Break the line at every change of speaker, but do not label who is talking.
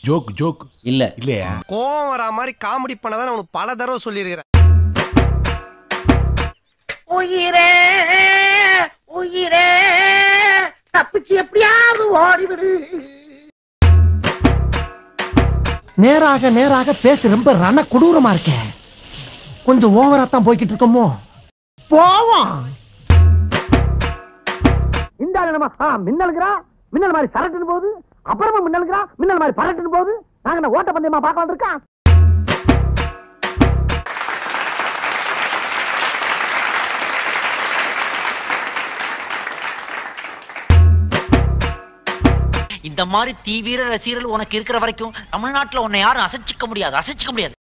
joke joke
இல்ல
இல்லையா
கோவம் வரா மாதிரி காமெடி பண்ணதான் உனக்கு பல தடவை சொல்லியிருக்கிறேன்
உயிரே உயிரே தப்பிச்சு எப்படியாவது ஓடிவிடு நேராக நேராக பேச ரொம்ப ரண கொடூரமா இருக்க கொஞ்சம் ஓவரா தான் போய்கிட்டு இருக்கோமோ போவோம் இந்த ஆளு நம்ம ஆ, மின்னலுங்கிறா மின்னல் மாதிரி சரட்டுன்னு போகுது அப்புறமா மின்னலுங்கிறா மின்னல் மாதிரி பரட்டுன்னு போகுது நாங்க என்ன ஓட்ட பந்தயமா பார்க்கலாம் இருக்கா
இந்த மாதிரி தீவிர ரசிகர்கள் உனக்கு இருக்கிற வரைக்கும் தமிழ்நாட்டுல உன்னை யாரும் அசைச்சிக்க முடியாது அசைச்சிக்க முடியாது